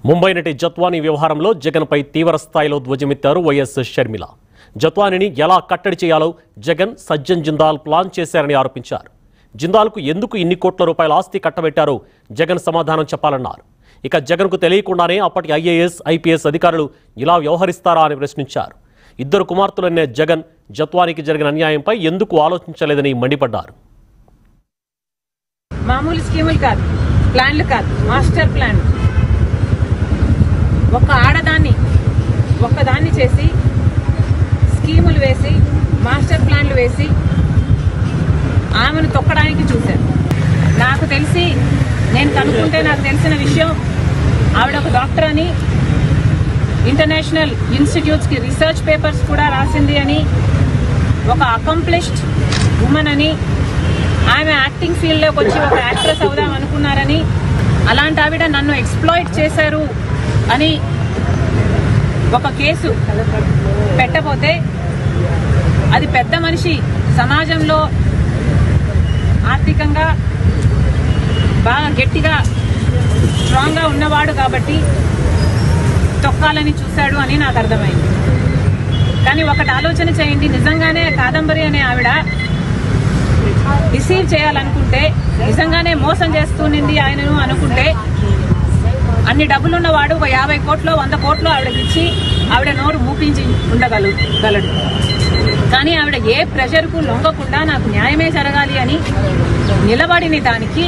ముంబై నటి జత్వానీ వ్యవహారంలో జగన్పై తీవ్ర స్థాయిలో ధ్వజమెత్తారు వైఎస్ షర్మిల జత్వానీని ఎలా కట్టడి చేయాలో జగన్ సజ్జన్ జిందాల్ ప్లాన్ చేశారని ఆరోపించారు జిందాల్కు ఎందుకు ఇన్ని కోట్ల రూపాయల ఆస్తి కట్టబెట్టారో జగన్ సమాధానం చెప్పాలన్నారు ఇక జగన్కు తెలియకుండానే అప్పటి ఐఏఎస్ ఐపీఎస్ అధికారులు ఇలా వ్యవహరిస్తారా అని ప్రశ్నించారు ఇద్దరు కుమార్తెలనే జగన్ జత్వానికి జరిగిన అన్యాయంపై ఎందుకు ఆలోచించలేదని మండిపడ్డారు మామూలు స్కీములు కాదు ప్లాన్లు కాదు మాస్టర్ ప్లాన్ ఒక ఆడదాన్ని ఒక్కదాన్ని చేసి స్కీములు వేసి మాస్టర్ ప్లాన్లు వేసి ఆమెను తొక్కడానికి చూశారు నాకు తెలిసి నేను కనుక్కుంటే నాకు తెలిసిన విషయం ఆవిడ ఒక డాక్టర్ అని ఇంటర్నేషనల్ ఇన్స్టిట్యూట్స్కి రీసెర్చ్ పేపర్స్ కూడా రాసింది అని ఒక అకంప్లిష్డ్ ఉమెన్ అని ఆమె యాక్టింగ్ ఫీల్డ్లోకి వచ్చి ఒక యాక్ట్రెస్ అవుదాం అనుకున్నారని అలాంటి ఆవిడ నన్ను ఎక్స్ప్లాయిట్ చేశారు అని ఒక కేసు పెట్టబోతే అది పెద్ద మనిషి సమాజంలో ఆర్థికంగా బాగా గట్టిగా స్ట్రాంగ్గా ఉన్నవాడు కాబట్టి తొక్కాలని చూశాడు అని నాకు అర్థమైంది కానీ ఒకటి ఆలోచన చేయండి నిజంగానే కాదంబరి అనే ఆవిడ రిసీవ్ చేయాలనుకుంటే నిజంగానే మోసం చేస్తునింది ఆయనను అనుకుంటే అన్ని డబ్బులున్నవాడు ఒక యాభై కోట్లు వంద కోట్లు ఆవిడకి ఇచ్చి ఆవిడ నోరు మూపించి ఉండగలు గలడు కానీ ఆవిడ ఏ ప్రెషర్కు లొంగకుండా నాకు న్యాయమే జరగాలి అని నిలబడిన దానికి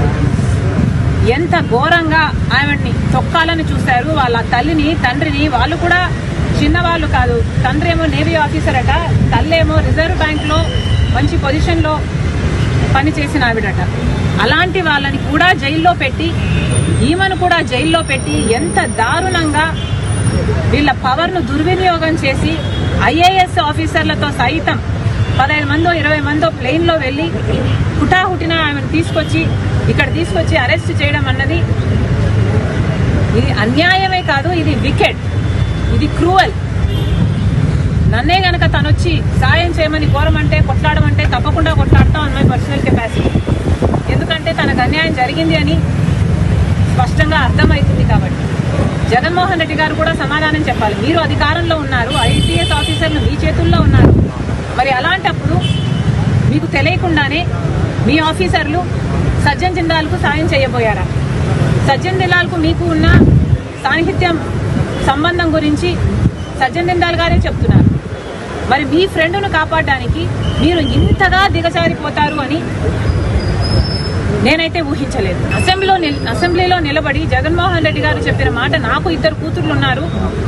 ఎంత ఘోరంగా ఆవిడ్ని తొక్కాలని చూశారు వాళ్ళ తల్లిని తండ్రిని వాళ్ళు కూడా చిన్నవాళ్ళు కాదు తండ్రి ఏమో నేవీ ఆఫీసర్ అట తల్లేమో రిజర్వ్ బ్యాంక్లో మంచి పొజిషన్లో పనిచేసిన ఆవిడట అలాంటి వాళ్ళని కూడా జైల్లో పెట్టి ఈమెను కూడా జైల్లో పెట్టి ఎంత దారుణంగా వీళ్ళ పవర్ను దుర్వినియోగం చేసి ఐఏఎస్ ఆఫీసర్లతో సైతం పదహైదు మందో ఇరవై మందో ప్లెయిన్లో వెళ్ళి హుటాహుటిన ఆమెను తీసుకొచ్చి ఇక్కడ తీసుకొచ్చి అరెస్ట్ చేయడం అన్నది ఇది అన్యాయమే కాదు ఇది వికెట్ ఇది క్రూవల్ నన్నే గనక తనొచ్చి సాయం చేయమని కోరమంటే కొట్లాడమంటే తప్పకుండా కొట్లాడతాం అన్న మై పర్సనల్ కెపాసిటీ ఎందుకంటే తనకు అన్యాయం జరిగింది అని స్పష్టంగా అర్థమవుతుంది కాబట్టి జగన్మోహన్ రెడ్డి గారు కూడా సమాధానం చెప్పాలి మీరు అధికారంలో ఉన్నారు ఐపీఎస్ ఆఫీసర్లు మీ చేతుల్లో ఉన్నారు మరి అలాంటప్పుడు మీకు తెలియకుండానే మీ ఆఫీసర్లు సజ్జన్ జిందాల్కు సాయం చేయబోయారా సజ్జన్ జిందాల్కు మీకు ఉన్న సాన్నిహిత్యం సంబంధం గురించి సజ్జన్ జిందాల్ గారే చెప్తున్నారు మరి మీ ఫ్రెండ్ను కాపాడడానికి మీరు ఇంతగా దిగజారిపోతారు అని నేనైతే ఊహించలేదు అసెంబ్లీలో నిల్- అసెంబ్లీలో నిలబడి జగన్మోహన్ రెడ్డి గారు చెప్పిన మాట నాకు ఇద్దరు కూతుర్లు ఉన్నారు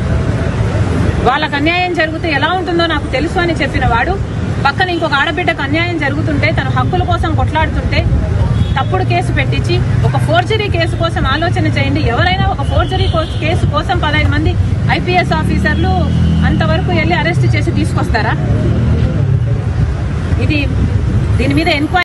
వాళ్ళకు అన్యాయం జరిగితే ఎలా ఉంటుందో నాకు తెలుసు అని చెప్పిన వాడు పక్కన ఇంకొక ఆడబిడ్డకు అన్యాయం జరుగుతుంటే తన హక్కుల కోసం కొట్లాడుతుంటే తప్పుడు కేసు పెట్టించి ఒక ఫోర్జరీ కేసు కోసం ఆలోచన చేయండి ఎవరైనా ఒక ఫోర్జరీ కో- కేసు కోసం పదహైదు మంది ఐపీఎస్ ఆఫీసర్లు అంతవరకు వెళ్ళి అరెస్ట్ చేసి తీసుకొస్తారా ఇది దీని మీద ఎంక్వైరీ